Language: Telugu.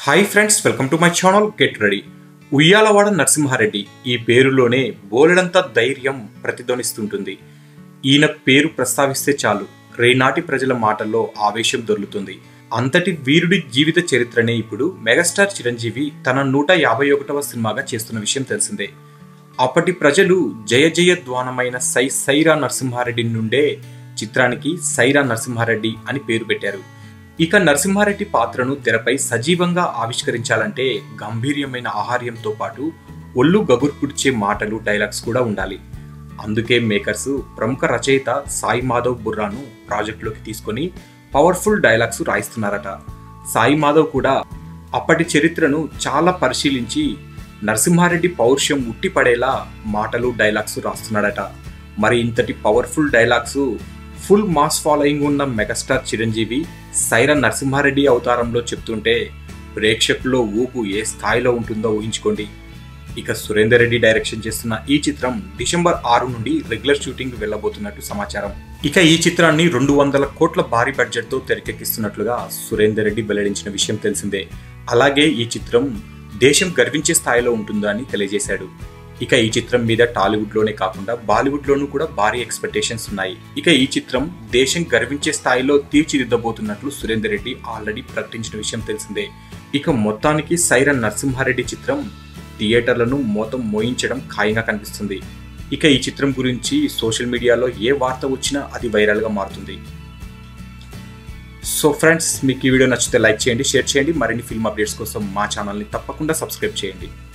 hi friends welcome to my channel get ready Uyyalawada Narasimha Reddy ఈ పేరులోనే బోలెడంత ధైర్యం ప్రతిధ్వనిస్తుంటుంది ఈయన పేరు ప్రస్తావిస్తే చాలు రేనాటి ప్రజల మాటల్లో ఆవేశం దొర్లుతుంది అంతటి వీరుడి జీవిత చరిత్రనే ఇప్పుడు మెగాస్టార్ చిరంజీవి తన నూట యాభై ఒకటవ సినిమాగా చేస్తున్న విషయం తెలిసిందే అప్పటి ప్రజలు జయ జయ ధ్వానమైన సై సైరా నరసింహారెడ్డి నుండే చిత్రానికి సైరా నరసింహారెడ్డి అని పేరు పెట్టారు ఇక నరసింహారెడ్డి పాత్రను తెరపై సజీవంగా ఆవిష్కరించాలంటే గంభీర్యమైన ఆహార్యంతో పాటు ఒళ్ళు గగుర్పుడ్చే మాటలు డైలాగ్స్ కూడా ఉండాలి అందుకే మేకర్స్ ప్రముఖ రచయిత సాయి మాధవ్ బుర్రాను ప్రాజెక్టులోకి తీసుకొని పవర్ఫుల్ డైలాగ్స్ రాయిస్తున్నారట సాయి మాధవ్ కూడా అప్పటి చరిత్రను చాలా పరిశీలించి నరసింహారెడ్డి పౌరుషం ఉట్టిపడేలా మాటలు డైలాగ్స్ రాస్తున్నాడట మరి ఇంతటి powerful dialogues full mass following ఉన్న మెగాస్టార్ చిరంజీవి సైరా నరసింహారెడ్డి అవతారంలో చెప్తుంటే ప్రేక్షకుల్లో ఊపు ఏ స్థాయిలో ఉంటుందో ఊహించుకోండి ఇక సురేందర్ రెడ్డి డైరెక్షన్ చేస్తున్న ఈ చిత్రం డిసెంబర్ ఆరు నుండి రెగ్యులర్ షూటింగ్ వెళ్ళబోతున్నట్టు సమాచారం ఇక ఈ చిత్రాన్ని రెండు వందల కోట్ల భారీ బడ్జెట్ తో తెరకెక్కిస్తున్నట్లుగా సురేందర్ రెడ్డి వెల్లడించిన విషయం తెలిసిందే అలాగే ఈ చిత్రం దేశం గర్వించే స్థాయిలో ఉంటుందని తెలియజేశాడు ఇక ఈ చిత్రం మీద టాలీవుడ్ లోనే కాకుండా బాలీవుడ్ లోనూ కూడా భారీ ఎక్స్పెక్టేషన్స్ ఉన్నాయి ఇక ఈ చిత్రం దేశం గర్వించే స్థాయిలో తీర్చిదిద్దబోతున్నట్లు సురేందర్ రెడ్డి ఆల్రెడీ ప్రకటించిన విషయం తెలిసిందే ఇక మొత్తానికి సైరన్ నరసింహారెడ్డి చిత్రం థియేటర్లను మోతం మోయించడం ఖాయంగా కనిపిస్తుంది ఇక ఈ చిత్రం గురించి సోషల్ మీడియాలో ఏ వార్త వచ్చినా అది వైరల్గా మారుతుంది సో ఫ్రెండ్స్ మీకు ఈ వీడియో నచ్చితే లైక్ చేయండి షేర్ చేయండి మరిన్ని ఫిల్మ్ అప్డేట్స్ కోసం మా ఛానల్ని తప్పకుండా సబ్స్క్రైబ్ చేయండి